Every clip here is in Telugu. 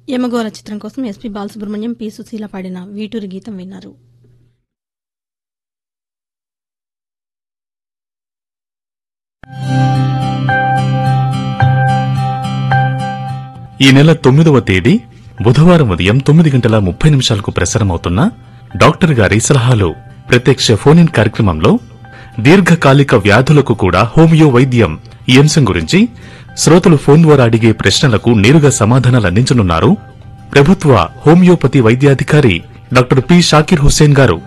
యమగోళ చిత్రం కోసం ఎస్పీ బాలసుబ్రహ్మణ్యం పి సుశీల పాడిన వీటూరి గీతం విన్నారు ఈ నెల తొమ్మిదవ తేదీ బుధవారం ఉదయం తొమ్మిది గంటల ముప్పై నిమిషాలకు ప్రసారమవుతున్న డాక్టర్ గారి సలహాలు ప్రత్యక్ష ఫోన్ ఇన్ కార్యక్రమంలో దీర్ఘకాలిక వ్యాధులకు కూడా హోమియో వైద్యం ఈ అంశం గురించి శ్రోతలు ఫోన్ ద్వారా అడిగే ప్రశ్నలకు నేరుగా సమాధానాలు అందించనున్నారు ప్రభుత్వ హోమియోపతి వైద్యాధికారి డాక్టర్ పి షాకిర్ హుస్సేన్ గారు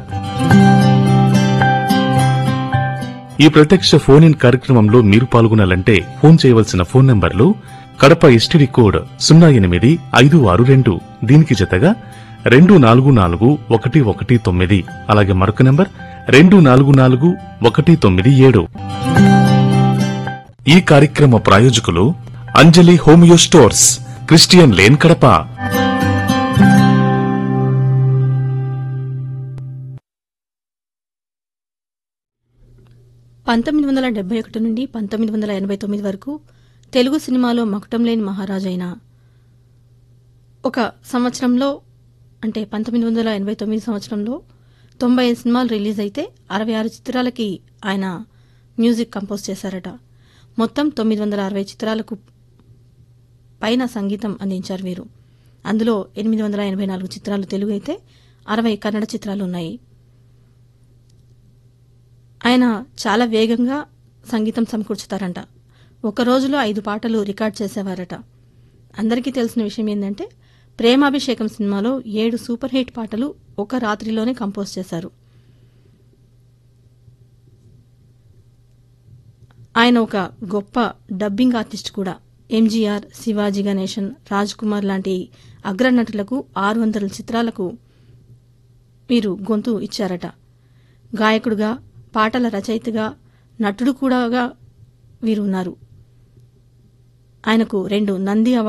ఈ ప్రత్యక్ష ఫోన్ ఇన్ కార్యక్రమంలో మీరు పాల్గొనాలంటే ఫోన్ చేయవలసిన ఫోన్ నంబర్లు కడప ఎస్టీడీ కోడ్ సున్నా ఎనిమిది ఐదు ఆరు రెండు దీనికి జతగా రెండు నాలుగు నాలుగు ఒకటి ఒకటి తొమ్మిది అలాగే మరొక నంబర్ రెండు నాలుగు నాలుగు ఒకటి తొమ్మిది ఏడు ఈ కార్యక్రమ ప్రాయోజకులు Anjali homeo stores Christian lane Kadapa పంతొమ్మిది వందల డెబ్బై ఒకటి నుండి పంతొమ్మిది వందల ఎనభై తొమ్మిది వరకు తెలుగు సినిమాలో మకుటం లేని మహారాజైన ఒక సంవత్సరంలో అంటే పంతొమ్మిది వందల ఎనభై తొమ్మిది సంవత్సరంలో తొంభై ఐదు సినిమాలు రిలీజ్ అయితే అరవై ఆరు చిత్రాలకి ఆయన మ్యూజిక్ కంపోజ్ చేశారట మొత్తం తొమ్మిది వందల అరవై చిత్రాలకు పైన సంగీతం అందించారు వీరు అందులో ఎనిమిది వందల ఎనభై నాలుగు చిత్రాలు తెలుగు అయితే అరవై కన్నడ చిత్రాలు ఉన్నాయి ఆయన చాలా వేగంగా సంగీతం సమకూర్చుతారంట ఒక రోజులో ఐదు పాటలు రికార్డ్ చేసేవారట అందరికీ తెలిసిన విషయం ఏంటంటే ప్రేమాభిషేకం సినిమాలో ఏడు సూపర్ హిట్ పాటలు ఒక రాత్రిలోనే కంపోజ్ చేశారు ఆయన ఒక గొప్ప డబ్బింగ్ ఆర్టిస్ట్ కూడా ఎంజీఆర్ శివాజీ గణేశన్ రాజ్ కుమార్ లాంటి అగ్రనటులకు ఆరు వందల చిత్రాలకు వీరు గొంతు ఇచ్చారట గాయకుడుగా పాటల రచయితగా నటుడు కూడా వీరు ఉన్నారు ఆయనకు రెండు నంది అవార్డు